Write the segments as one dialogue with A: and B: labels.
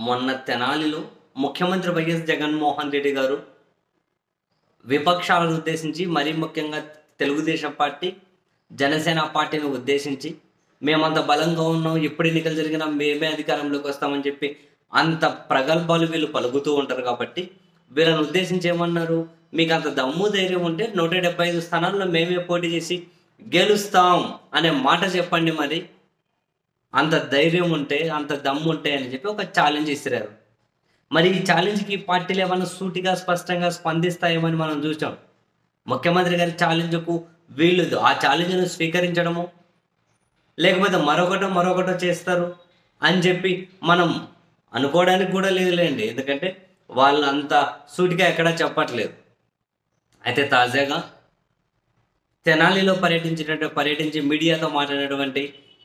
A: మొన్న తెనాలిలో ముఖ్యమంత్రి వైఎస్ జగన్మోహన్ రెడ్డి గారు విపక్షాలను ఉద్దేశించి మరీ ముఖ్యంగా తెలుగుదేశం పార్టీ జనసేన పార్టీని ఉద్దేశించి మేమంత బలంగా ఉన్నాం ఎప్పుడు ఎన్నికలు జరిగినా మేమే అధికారంలోకి వస్తామని చెప్పి అంత ప్రగల్భాలు వీళ్ళు పలుకుతూ ఉంటారు కాబట్టి వీళ్ళని ఉద్దేశించి ఏమన్నారు మీకు అంత దమ్ము ధైర్యం ఉంటే నూట డెబ్బై ఐదు స్థానాల్లో మేమే పోటీ చేసి గెలుస్తాం అనే మాట చెప్పండి మరి అంత ధైర్యం ఉంటే అంత దమ్ము ఉంటే అని చెప్పి ఒక ఛాలెంజ్ ఇస్తారు మరి ఈ ఛాలెంజ్కి ఈ పార్టీలు ఏమైనా సూటిగా స్పష్టంగా స్పందిస్తాయేమని మనం చూసాం ముఖ్యమంత్రి గారి ఛాలెంజ్కు వీళ్ళు ఆ ఛాలెంజ్ను స్వీకరించడము లేకపోతే మరొకటో మరొకటో చేస్తారు అని చెప్పి మనం అనుకోవడానికి కూడా లేదులేండి ఎందుకంటే వాళ్ళు అంత సూటిగా ఎక్కడా చెప్పట్లేదు అయితే తాజాగా తెనాలిలో పర్యటించినట్టు పర్యటించి మీడియాతో మాట్లాడినటువంటి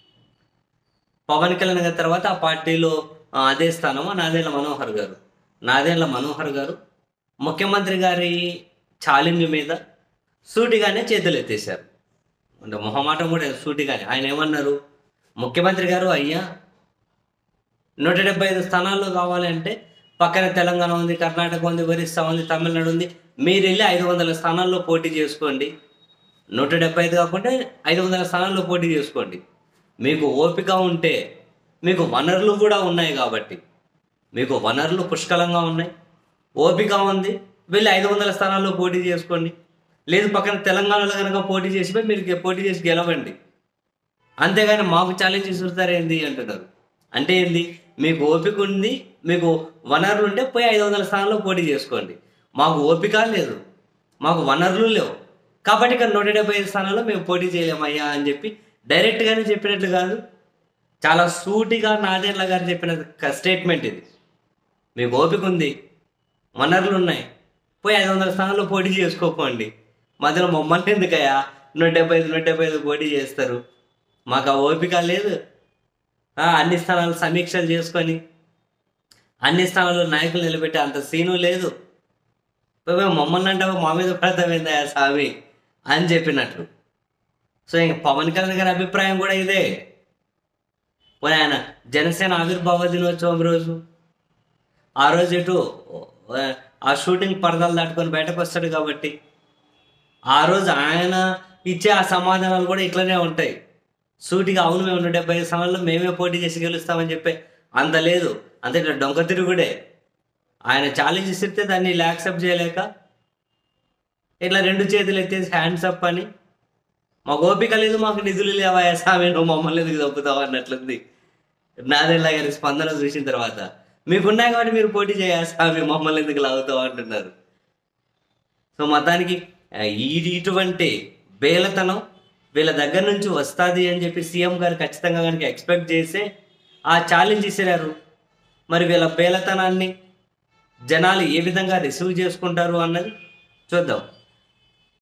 A: పవన్ కళ్యాణ్ గారి తర్వాత ఆ పార్టీలో ఆ, అదే స్థానము నాదేళ్ల మనోహర్ గారు నాదేళ్ల మనోహర్ గారు ముఖ్యమంత్రి గారి ఛాలెంజ్ మీద సూటిగానే చేతులు ఎత్తేశారు అంటే మొహమాటం కూడా సూటిగానే ఆయన ఏమన్నారు ముఖ్యమంత్రి గారు అయ్యా నూట డెబ్బై ఐదు స్థానాల్లో కావాలంటే పక్కన తెలంగాణ ఉంది కర్ణాటక ఉంది ఒరిస్సా ఉంది తమిళనాడు ఉంది మీరు వెళ్ళి ఐదు వందల స్థానాల్లో పోటీ చేసుకోండి నూట డెబ్బై ఐదు కాకుండా ఐదు వందల స్థానాల్లో పోటీ చేసుకోండి మీకు ఓపిక ఉంటే మీకు వనరులు కూడా ఉన్నాయి కాబట్టి మీకు వనరులు పుష్కలంగా ఉన్నాయి ఓపిక ఉంది వెళ్ళి ఐదు వందల స్థానాల్లో పోటీ చేసుకోండి లేదు పక్కన తెలంగాణలో కనుక పోటీ చేసి మీరు గె- పోటీ చేసి గెలవండి అంతేగాని మాకు ఛాలెంజ్ ఇస్తారు ఏంది అంటున్నారు అంటే ఏంది మీకు ఓపిక ఉంది మీకు వనరులు ఉంటే పోయి ఐదు వందల స్థానాల్లో పోటీ చేసుకోండి మాకు ఓపిక లేదు మాకు వనరులు లేవు కాబట్టి ఇక్కడ నూట డెబ్బై ఐదు స్థానాల్లో మేము పోటీ చేయలేమయ్యా అని చెప్పి డైరెక్ట్గానే చెప్పినట్లు కాదు చాలా సూటిగా నాదేళ్ల గారు చెప్పిన స్టేట్మెంట్ ఇది మీకు ఓపిక ఉంది వనరులు ఉన్నాయి పోయి ఐదు వందల స్థానాల్లో పోటీ చేసుకోకండి మధ్యలో మమ్మల్ని ఎందుకయ్యా నూట డెబ్బై ఐదు నూట డెబ్బై ఐదు పోటీ చేస్తారు మాకు ఆ ఓపిక లేదు ఆ, అన్ని స్థానాలు సమీక్షలు చేసుకొని అన్ని స్థానాల్లో నాయకులు నిలబెట్టే అంత సీను లేదు పోయి పోయి మమ్మల్ని అంటే మా మీద పడతామైందా స్వామి అని చెప్పినట్లు సో ఇంక పవన్ కళ్యాణ్ గారి అభిప్రాయం కూడా ఇదే పోనీ ఆయన జనసేన ఆవిర్భావ దినోత్సవం రోజు ఆ రోజు ఇటు ఆ షూటింగ్ పరదాలు దాటుకొని బయటకు వస్తాడు కాబట్టి ఆ రోజు ఆయన ఇచ్చే ఆ సమాధానాలు కూడా ఇట్లనే ఉంటాయి సూటిగా అవును మేము నూట డెబ్బై ఐదు సమయంలో మేమే పోటీ చేసి గెలుస్తామని చెప్పి అంత లేదు అంతే ఇట్లా డొంక తిరుగుడే ఆయన ఛాలెంజ్ ఇస్తే దాన్ని ఇలా యాక్సెప్ట్ చేయలేక ఇట్లా రెండు చేతులు ఎత్తేసి హ్యాండ్స్ అప్ అని మాకు ఓపిక లేదు మాకు నిధులు లేవా స్వామి నువ్వు మమ్మల్ని ఎందుకు తప్పుతావు అన్నట్లుంది నాదెల్లా గారి స్పందన చూసిన తర్వాత మీకున్నాయి కాబట్టి మీరు పోటీ చేయ స్వామి మమ్మల్ని ఎందుకు లాగుతావు అంటున్నారు సో మొత్తానికి ఆ, ఈ ఇటువంటి బేలతనం వీళ్ళ దగ్గర నుంచి వస్తుంది అని చెప్పి సీఎం గారు ఖచ్చితంగా కనుక ఎక్స్పెక్ట్ చేసే ఆ ఛాలెంజ్ ఇసిరారు మరి వీళ్ళ బేలతనాన్ని జనాలు ఏ విధంగా రిసీవ్ చేసుకుంటారు అన్నది చూద్దాం